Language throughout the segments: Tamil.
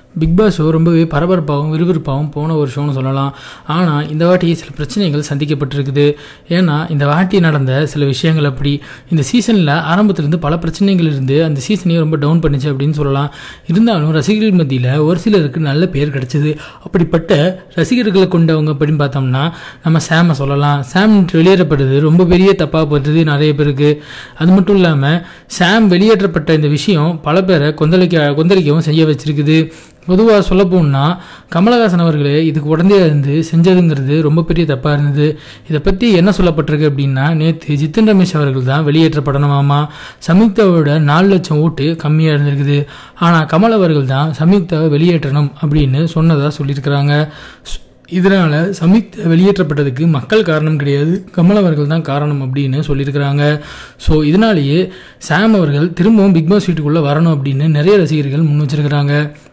பிக் பாஸ் ஷோ ரொம்பவே பரபரப்பாகவும் விறுவிறுப்பாகவும் போன ஒரு ஷோன்னு சொல்லலாம் ஆனால் இந்த வாட்டி சில பிரச்சனைகள் சந்திக்கப்பட்டிருக்குது ஏன்னா இந்த வாட்டி நடந்த சில விஷயங்கள் அப்படி இந்த சீசனில் ஆரம்பத்திலிருந்து பல பிரச்சனைகள் இருந்து அந்த சீசனையும் ரொம்ப டவுன் பண்ணுச்சு அப்படின்னு சொல்லலாம் இருந்தாலும் ரசிகர்கள் மத்தியில் ஒரு சிலருக்கு நல்ல பேர் கிடைச்சது அப்படிப்பட்ட ரசிகர்களை கொண்டவங்க அப்படின்னு பார்த்தோம்னா நம்ம சாமை சொல்லலாம் சாம் வெளியேறப்படுது ரொம்ப பெரிய தப்பாக போகிறது நிறைய பேருக்கு அது மட்டும் இல்லாமல் சாம் வெளியேற்றப்பட்ட இந்த விஷயம் பல பேரை கொந்தளிக்க கொந்தளிக்கவும் செய்ய வச்சிருக்குது பொதுவாக சொல்ல போனால் கமலஹாசன் அவர்களே இதுக்கு உடனே இருந்து செஞ்சதுங்கிறது ரொம்ப பெரிய தப்பாக இருந்தது இதை பற்றி என்ன சொல்லப்பட்டிருக்கு அப்படின்னா நேற்று ஜித்தன் ரமேஷ் அவர்கள் தான் வெளியேற்றப்படணுமாமா சம்யுக்தாவோட நாலு லட்சம் ஓட்டு கம்மியாக இருந்திருக்குது ஆனால் கமல் அவர்கள் தான் சம்யுக்தாவை வெளியேற்றணும் அப்படின்னு சொன்னதாக சொல்லியிருக்கிறாங்க இதனால சம்யுக்தா வெளியேற்றப்பட்டதுக்கு மக்கள் காரணம் கிடையாது கமல் அவர்கள் தான் காரணம் அப்படின்னு சொல்லியிருக்கிறாங்க ஸோ இதனாலேயே சாம் அவர்கள் திரும்பவும் பிக் பாஸ் வீட்டுக்குள்ளே வரணும் அப்படின்னு நிறைய ரசிகர்கள் முன் வச்சிருக்கிறாங்க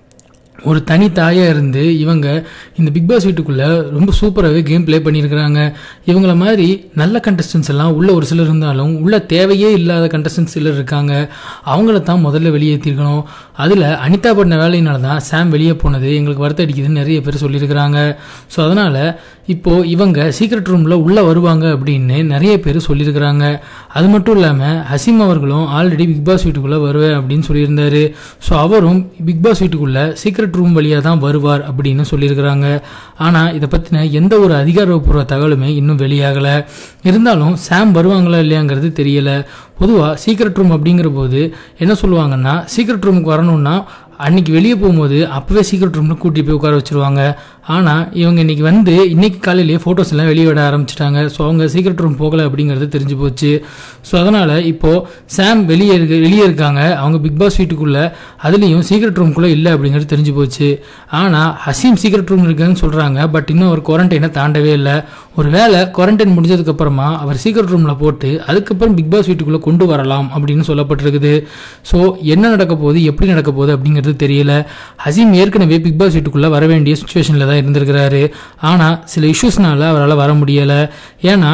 ஒரு தனி தாயாக இருந்து இவங்க இந்த பிக் பாஸ் வீட்டுக்குள்ளே ரொம்ப சூப்பராகவே கேம் ப்ளே பண்ணியிருக்கிறாங்க இவங்கள மாதிரி நல்ல கண்டஸ்டன்ஸ் எல்லாம் உள்ள ஒரு சிலர் இருந்தாலும் உள்ள தேவையே இல்லாத கண்டஸ்டன்ஸ் சிலர் இருக்காங்க அவங்கள தான் முதல்ல வெளியேற்றிருக்கணும் அதில் அனிதா பண்ண வேலையினால தான் சாம் வெளியே போனது எங்களுக்கு வருத்த அடிக்குதுன்னு நிறைய பேர் சொல்லியிருக்கிறாங்க ஸோ அதனால் இப்போது இவங்க சீக்ரெட் ரூமில் உள்ளே வருவாங்க அப்படின்னு நிறைய பேர் சொல்லியிருக்கிறாங்க அது மட்டும் இல்லாமல் ஹசீம் அவர்களும் ஆல்ரெடி பிக் பாஸ் வீட்டுக்குள்ளே வருவேன் அப்படின்னு சொல்லியிருந்தாரு ஸோ அவரும் பிக் பாஸ் வீட்டுக்குள்ளே சீக்ரெட் ரூம் வழியாக தான் வருவார் அப்படின்னு சொல்லியிருக்கிறாங்க ஆனால் இதை பற்றின எந்த ஒரு அதிகாரப்பூர்வ தகவலுமே இன்னும் வெளியாகலை இருந்தாலும் சாம் வருவாங்களா இல்லையாங்கிறது தெரியலை பொதுவாக சீக்ரெட் ரூம் அப்படிங்கிற போது என்ன சொல்லுவாங்கன்னா சீக்ரெட் ரூமுக்கு வரணும்னா அன்னைக்கு வெளியே போகும்போது அப்போவே சீக்ரெட் ரூமில் கூட்டி போய் உட்கார வச்சிருவாங்க ஆனால் இவங்க இன்னைக்கு வந்து இன்னைக்கு காலையிலேயே ஃபோட்டோஸ் எல்லாம் வெளியே விட ஆரம்பிச்சிட்டாங்க ஸோ அவங்க சீக்ரெட் ரூம் போகலை அப்படிங்கிறது தெரிஞ்சு போச்சு ஸோ அதனால் இப்போது சாம் வெளியே இருக்கு வெளியே இருக்காங்க அவங்க பிக் பாஸ் வீட்டுக்குள்ளே அதுலேயும் சீக்ரெட் ரூம்குள்ளே இல்லை அப்படிங்கிறது தெரிஞ்சு போச்சு ஆனால் ஹசீம் சீக்ரெட் ரூம் இருக்குன்னு சொல்கிறாங்க பட் இன்னும் அவர் குவாரண்டைனை தாண்டவே இல்லை ஒரு வேளை குவாரண்டைன் முடிஞ்சதுக்கப்புறமா அவர் சீக்ரெட் ரூமில் போட்டு அதுக்கப்புறம் பிக் பாஸ் வீட்டுக்குள்ளே கொண்டு வரலாம் அப்படின்னு சொல்லப்பட்டிருக்குது ஸோ என்ன நடக்க போகுது எப்படி நடக்க போகுது அப்படிங்கிறது தெரியல ஹசீம் ஏற்கனவே பிக் பாஸ் வீட்டுக்குள்ளே வர வேண்டிய சுச்சுவேஷனில் தான் இருந்திருக்கிறாரு ஆனால் சில இஷ்யூஸ்னால அவரால் வர முடியலை ஏன்னா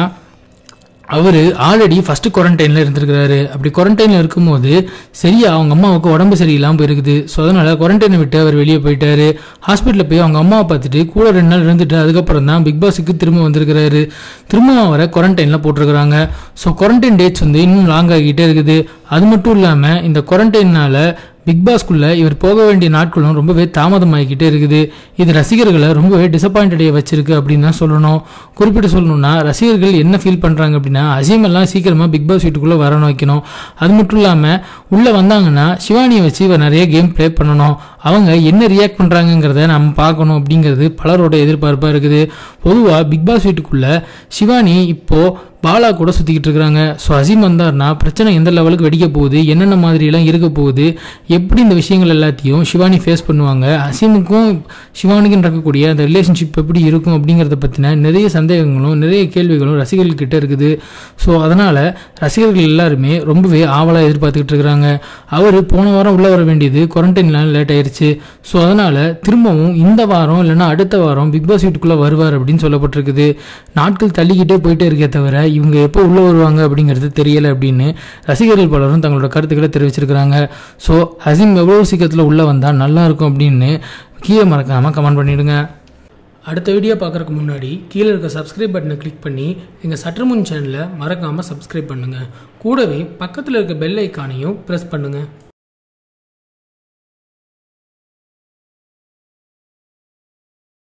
அவர் ஆல்ரெடி ஃபர்ஸ்ட் குவாரண்டைனில் இருந்திருக்கிறாரு அப்படி குவாரண்டைனில் இருக்கும்போது சரியா அவங்க அம்மாவுக்கு உடம்பு சரியில்லாமல் போயிருக்குது ஸோ அதனால் குவாரண்டைனை விட்டு அவர் வெளியே போயிட்டாரு ஹாஸ்பிட்டலில் போய் அவங்க அம்மாவை பார்த்துட்டு கூட ரெண்டு நாள் இருந்துட்டு அதுக்கப்புறம் தான் பிக் பாஸுக்கு திரும்ப வந்திருக்கிறாரு திரும்பவும் அவரை குவாரண்டைனில் போட்டிருக்கிறாங்க ஸோ குவாரண்டைன் டேட்ஸ் வந்து இன்னும் லாங் ஆகிட்டே இருக்குது அது மட்டும் இல்லாமல் இந்த குவாரண்டைனால பிக் பாஸ்க்குள்ள இவர் போக வேண்டிய நாட்களும் ரொம்பவே தாமதமாகிக்கிட்டே இருக்குது இது ரசிகர்களை ரொம்பவே டிசப்பாயிண்டடைய வச்சிருக்கு அப்படின்னு தான் சொல்லணும் குறிப்பிட்டு சொல்லணும்னா ரசிகர்கள் என்ன ஃபீல் பண்ணுறாங்க அப்படின்னா அசீம் எல்லாம் சீக்கிரமாக பிக் பாஸ் வீட்டுக்குள்ளே வரணும் வைக்கணும் அது மட்டும் இல்லாமல் உள்ளே வந்தாங்கன்னா சிவானியை வச்சு இவர் நிறைய கேம் ப்ளே பண்ணணும் அவங்க என்ன ரியாக்ட் பண்ணுறாங்கங்கிறத நம்ம பார்க்கணும் அப்படிங்கிறது பலரோட எதிர்பார்ப்பாக இருக்குது பொதுவாக பிக் பாஸ் வீட்டுக்குள்ளே சிவானி இப்போது பாலா கூட சுற்றிக்கிட்டு இருக்கிறாங்க ஸோ அசீம் வந்தார்னா பிரச்சனை எந்த லெவலுக்கு வெடிக்க போகுது என்னென்ன மாதிரிலாம் இருக்க போகுது எப்படி இந்த விஷயங்கள் எல்லாத்தையும் சிவானி ஃபேஸ் பண்ணுவாங்க அசீமுக்கும் சிவானிக்கும் நடக்கக்கூடிய அந்த ரிலேஷன்ஷிப் எப்படி இருக்கும் அப்படிங்கிறத பற்றின நிறைய சந்தேகங்களும் நிறைய கேள்விகளும் ரசிகர்கள் கிட்ட இருக்குது ஸோ அதனால் ரசிகர்கள் எல்லாருமே ரொம்பவே ஆவலாக எதிர்பார்த்துக்கிட்டு இருக்கிறாங்க அவர் போன வாரம் உள்ளே வர வேண்டியது குவாரண்டைன்லாம் லேட் ஆயிருச்சு ஸோ அதனால் திரும்பவும் இந்த வாரம் இல்லைன்னா அடுத்த வாரம் பிக் பாஸ் வீட்டுக்குள்ளே வருவார் அப்படின்னு சொல்லப்பட்டிருக்குது நாட்கள் தள்ளிக்கிட்டே போயிட்டே இருக்கே தவிர இவங்க எப்போ உள்ளே வருவாங்க அப்படிங்கிறது தெரியலை அப்படின்னு ரசிகர்கள் பலரும் தங்களோட கருத்துக்களை தெரிவிச்சிருக்கிறாங்க ஸோ ஹசீம் எவ்வளோ சீக்கிரத்தில் உள்ளே வந்தால் நல்லா இருக்கும் அப்படின்னு கீழே மறக்காமல் கமெண்ட் பண்ணிவிடுங்க அடுத்த வீடியோ பார்க்குறதுக்கு முன்னாடி கீழே இருக்க சப்ஸ்கிரைப் பட்டனை கிளிக் பண்ணி எங்கள் சற்றுமுன் சேனலை மறக்காமல் சப்ஸ்கிரைப் பண்ணுங்கள் கூடவே பக்கத்தில் இருக்க பெல் ஐக்கானையும் ப்ரெஸ் பண்ணுங்கள்